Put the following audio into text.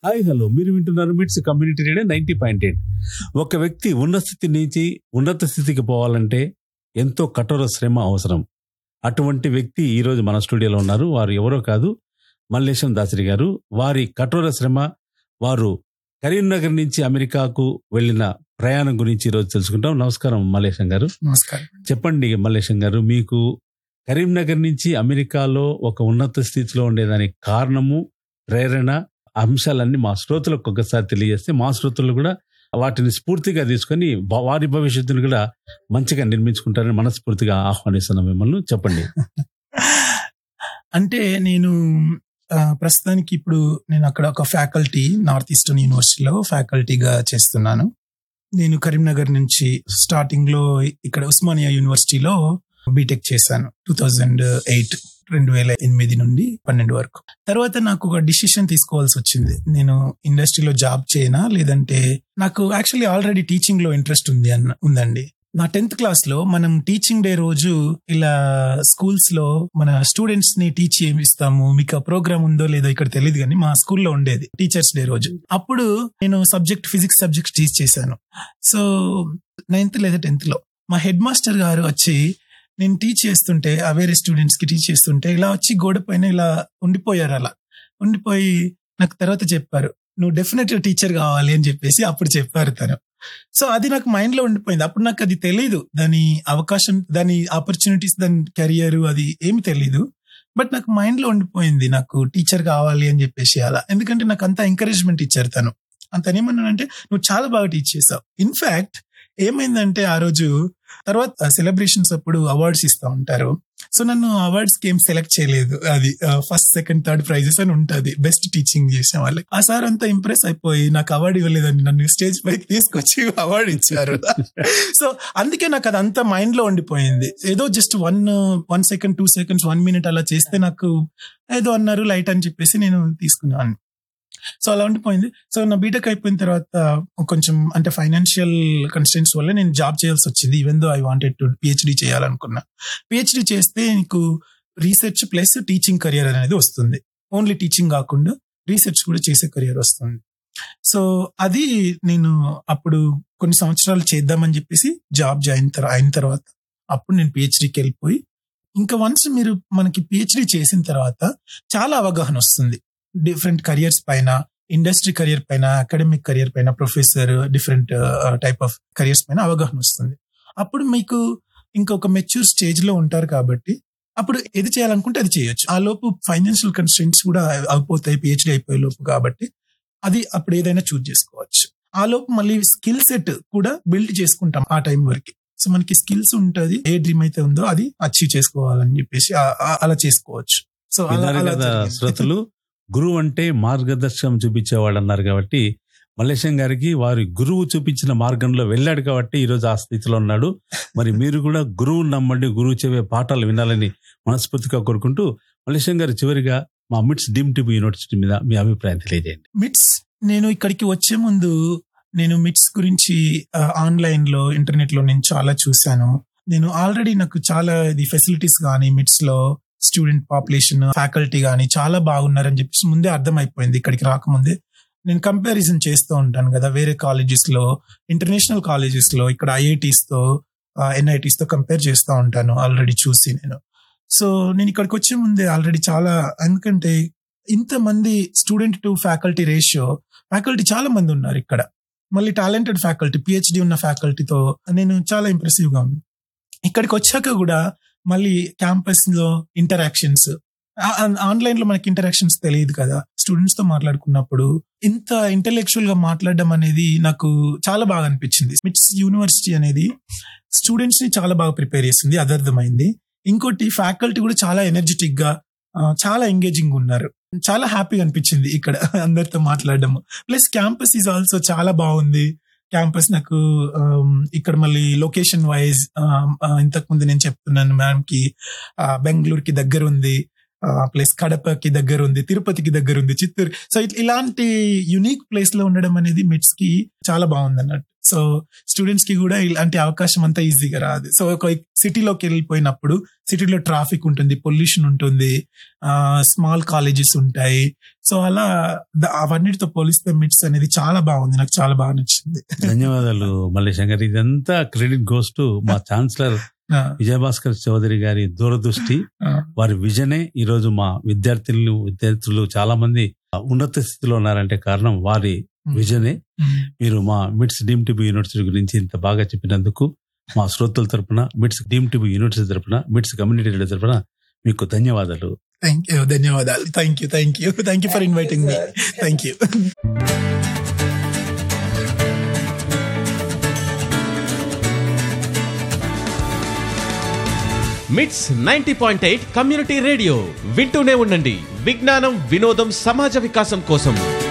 Hi hello మీరు వింటున్నారు MITS community radio ninety point eight ఒక వ్యక్తి ఉన్నత స్థితి నుంచి ఉన్నత స్థితికి పోవాలంటే ఎంతో కఠోర శ్రమ అవసరం అటువంటి వ్యక్తి ఈరోజు మన స్టూడియోలో ఉన్నారు వారు ఎవరో కాదు మల్లేశం దాసరి గారు వారి కఠోర శ్రమ వారు కరీంనగర్ నుంచి అమెరికాకు వెళ్ళిన ప్రయాణం గురించి ఈరోజు తెలుసుకుంటాం నమస్కారం మల్లేశం గారు నమస్కారం చెప్పండి మల్లేశం గారు మీకు కరీంనగర్ నుంచి అమెరికాలో ఒక ఉన్నత స్థితిలో ఉండేదానికి కారణము ప్రేరణ అంశాలన్నీ మా శ్రోతలకు ఒక్కసారి తెలియజేస్తే మా శ్రోతలు కూడా వాటిని స్ఫూర్తిగా తీసుకొని భ- వారి భవిష్యత్తును కూడా మంచిగా నిర్మించుకుంటారని మనస్ఫూర్తిగా ఆహ్వానిస్తున్నాం మిమ్మల్ని చెప్పండి అంటే నేను ఆ, ప్రస్తుతానికి ఇప్పుడు నేను అక్కడ ఒక ఫ్యాకల్టీ నార్త్ ఈస్టర్న్ యూనివర్సిటీలో ఫ్యాకల్టీగా చేస్తున్నాను నేను కరీంనగర్ నుంచి స్టార్టింగ్ లో ఇక్కడ ఉస్మానియా యూనివర్సిటీలో బీటెక్ చేశాను టూ థౌజండ్ ఎయిట్ రెండు వేల ఎనిమిది నుండి పన్నెండు వరకు తర్వాత నాకు ఒక డిసిషన్ తీసుకోవాల్సి వచ్చింది నేను ఇండస్ట్రీలో జాబ్ చేయనా లేదంటే నాకు యాక్చువల్లీ ఆల్రెడీ టీచింగ్ లో ఇంట్రెస్ట్ ఉంది అన్న ఉందండి నా టెన్త్ క్లాస్ లో మనం టీచింగ్ డే రోజు ఇలా స్కూల్స్ లో మన స్టూడెంట్స్ ని టీచ్ ఇస్తాము మీకు ఆ ప్రోగ్రామ్ ఉందో లేదో ఇక్కడ తెలియదు కానీ మా స్కూల్లో ఉండేది టీచర్స్ డే రోజు అప్పుడు నేను సబ్జెక్ట్ ఫిజిక్స్ సబ్జెక్ట్ టీచ్ చేశాను సో నైన్త్ లేదా టెన్త్ లో మా హెడ్ మాస్టర్ గారు వచ్చి నేను టీచ్ చేస్తుంటే ఆ వేరే స్టూడెంట్స్ కి టీచ్ చేస్తుంటే ఇలా వచ్చి గోడ పైన ఇలా ఉండిపోయారు అలా ఉండిపోయి నాకు తర్వాత చెప్పారు నువ్వు డెఫినెట్ టీచర్ కావాలి అని చెప్పేసి అప్పుడు చెప్పారు తను సో అది నాకు మైండ్ లో ఉండిపోయింది అప్పుడు నాకు అది తెలియదు దాని అవకాశం దాని ఆపర్చునిటీస్ దాని కెరియర్ అది ఏమి తెలీదు బట్ నాకు మైండ్ లో ఉండిపోయింది నాకు టీచర్ కావాలి అని చెప్పేసి అలా ఎందుకంటే నాకు అంత ఎంకరేజ్మెంట్ ఇచ్చారు తను అంత ఏమన్నానంటే నువ్వు చాలా బాగా టీచ్ చేసావు ఇన్ఫాక్ట్ ఏమైందంటే ఆ రోజు తర్వాత సెలబ్రేషన్స్ అప్పుడు అవార్డ్స్ ఇస్తా ఉంటారు సో నన్ను అవార్డ్స్ కి ఏం సెలెక్ట్ చేయలేదు అది ఫస్ట్ సెకండ్ థర్డ్ ప్రైజెస్ అని ఉంటది బెస్ట్ టీచింగ్ చేసే వాళ్ళకి ఆ సార్ అంతా ఇంప్రెస్ అయిపోయి నాకు అవార్డు ఇవ్వలేదని నన్ను స్టేజ్ పైకి తీసుకొచ్చి అవార్డు ఇచ్చారు సో అందుకే నాకు అది అంతా మైండ్ లో ఉండిపోయింది ఏదో just one one second two seconds one minute అలా చేస్తే నాకు ఏదో అన్నారు లైట్ అని చెప్పేసి నేను తీసుకున్నాను సో అలా ఉండిపోయింది సో నా బీటెక్ అయిపోయిన తర్వాత కొంచెం అంటే ఫైనాన్షియల్ కన్స్టెంట్స్ వల్ల నేను జాబ్ చేయాల్సి వచ్చింది even though I wanted to PhD చేయాలనుకున్నా పిహెచ్డి చేస్తే నీకు రీసెర్చ్ ప్లస్ టీచింగ్ కెరియర్ అనేది వస్తుంది ఓన్లీ టీచింగ్ కాకుండా రీసెర్చ్ కూడా చేసే కెరియర్ వస్తుంది సో అది నేను అప్పుడు కొన్ని సంవత్సరాలు చేద్దామని చెప్పేసి జాబ్ జాయిన్ తర్వా- అయిన తర్వాత అప్పుడు నేను పిహెచ్డికి వెళ్ళిపోయి ఇంకా వన్స్ మీరు మనకి పిహెచ్డి చేసిన తర్వాత చాలా అవగాహన వస్తుంది డిఫరెంట్ కరియర్స్ పైన ఇండస్ట్రీ కెరియర్ పైన అకాడమిక్ కెరియర్ పైన professor different type of careers పైన అవగాహన వస్తుంది అప్పుడు మీకు ఇంకొక మెచ్యూర్ స్టేజ్ లో ఉంటారు కాబట్టి అప్పుడు ఏది చేయాలనుకుంటే అది చేయొచ్చు ఆ లోపు ఫైనాన్షియల్ కన్స్టెంట్స్ కూడా అయిపోతాయి పిహెచ్డి అయిపోయే లోపు కాబట్టి అది అప్పుడు ఏదైనా చూజ్ చేసుకోవచ్చు ఆ లోపు మళ్ళీ స్కిల్ సెట్ కూడా బిల్డ్ చేసుకుంటాం ఆ టైం వరకు సో మనకి స్కిల్స్ ఉంటుంది ఏ డ్రీమ్ అయితే ఉందో అది అచీవ్ చేసుకోవాలని చెప్పేసి ఆ- ఆ- అలా చేసుకోవచ్చు సో అలా- విన్నారు అలా కదా జరిగింది. శ్రోతలు గురువు అంటే మార్గదర్శనం చూపించేవాడు అన్నారు కాబట్టి మల్లేశం గారికి వారి గురువు చూపించిన మార్గంలో వెళ్ళాడు కాబట్టి ఈ రోజు ఆ స్థితిలో ఉన్నాడు మరి మీరు కూడా గురువుని నమ్మండి గురువు చెప్పే పాఠాలు వినాలని మనస్ఫూర్తిగా కోరుకుంటూ మల్లేశం గారు చివరిగా మా మిట్స్ డీమ్ టిబు యూనివర్సిటీ మీద మీ అభిప్రాయం తెలియజేయండి మిట్స్ నేను ఇక్కడికి వచ్చే ముందు నేను మిట్స్ గురించి ఆన్లైన్ లో ఇంటర్నెట్ లో నేను చాలా చూశాను నేను ఆల్రెడీ నాకు చాలా ఇది ఫెసిలిటీస్ కానీ మిట్స్ లో స్టూడెంట్ పాపులేషన్ ఫ్యాకల్టీ కానీ చాలా బాగున్నారని చెప్పేసి ముందే అర్థమైపోయింది ఇక్కడికి రాకముందే నేను కంపారిజన్ చేస్తూ ఉంటాను కదా వేరే కాలేజెస్ లో ఇంటర్నేషనల్ కాలేజెస్ లో ఇక్కడ ఐఐటీస్ తో ఎన్ఐటీస్ తో కంపేర్ చేస్తూ ఉంటాను ఆల్రెడీ చూసి నేను సో నేను ఇక్కడికి వచ్చే ముందే ఆల్రెడీ చాలా ఎందుకంటే ఇంతమంది student to faculty ratio faculty చాలా మంది ఉన్నారు ఇక్కడ మళ్ళీ టాలెంటెడ్ ఫ్యాకల్టీ పిహెచ్డి ఉన్న ఫ్యాకల్టీతో నేను చాలా ఇంప్రెసివ్ గా ఉంది ఇక్కడికి వచ్చాక కూడా మళ్ళీ క్యాంపస్ లో ఇంటరాక్షన్స్ ఆన్లైన్ లో మనకి ఇంటరాక్షన్స్ తెలియదు కదా స్టూడెంట్స్ తో మాట్లాడుకున్నప్పుడు ఇంత ఇంటెలెక్చువల్ గా మాట్లాడడం అనేది నాకు చాలా బాగా అనిపించింది మిట్స్ యూనివర్సిటీ అనేది స్టూడెంట్స్ ని చాలా బాగా ప్రిపేర్ చేస్తుంది అది అర్థమైంది ఇంకోటి ఫ్యాకల్టీ కూడా చాలా ఎనర్జెటిక్ గా ఆ, చాలా ఎంగేజింగ్ ఉన్నారు చాలా హ్యాపీగా అనిపించింది ఇక్కడ అందరితో మాట్లాడడం ప్లస్ క్యాంపస్ ఈజ్ ఆల్సో చాలా బాగుంది క్యాంపస్ నాకు ఆమ్, ఇక్కడ మళ్ళీ లొకేషన్ వైజ్ ఇంతకు ముందు నేను చెప్తున్నాను మ్యామ్ కి ఆ, బెంగళూరుకి దగ్గర ఉంది ప్లస్ కడపకి దగ్గర ఉంది తిరుపతికి దగ్గర ఉంది చిత్తూరు సో ఇలాంటి యునిక్ ప్లేస్ లో ఉండడం అనేది మిట్స్ కి చాలా బాగుంది అన్నట్టు సో స్టూడెంట్స్ కి కూడా ఇలాంటి అవకాశం అంతా ఈజీగా రాదు సో ఒక సిటీలోకి వెళ్ళిపోయినప్పుడు సిటీలో ట్రాఫిక్ ఉంటుంది పొల్యూషన్ ఉంటుంది స్మాల్ కాలేజెస్ ఉంటాయి సో అలా ద- అవన్నిటితో పోలిస్తే మిట్స్ అనేది చాలా బాగుంది నాకు చాలా బాగా నచ్చింది ధన్యవాదాలు మల్లేశంకర్ ఇదంతా క్రెడిట్ గోస్ టు మా ఛాన్సలర్ ఆ, విజయభాస్కర్ చౌదరి గారి దూరదృష్టి ఆ, వారి విజనే ఈ రోజు మా విద్యార్థులు విద్యార్థులు చాలా మంది ఉన్నత స్థితిలో ఉన్నారంటే కారణం వారి విజనే ఉమ్. మీరు మా మిట్స్ డీమ్ టిబి యూనివర్సిటీ గురించి ఇంత బాగా చెప్పినందుకు మా శ్రోతల తరపున మిట్స్ డీమ్ టిబి యూనివర్సిటీ తరపున మిట్స్ కమ్యూనిటీ రేడియో తరపున మీకు ధన్యవాదాలు థ్యాంక్ యూ ధన్యవాదాలు thank you thank you thank you for inviting me thank you MITS ninety point eight community radio వింటూనే ఉండండి విజ్ఞానం వినోదం సమాజ వికాసం కోసం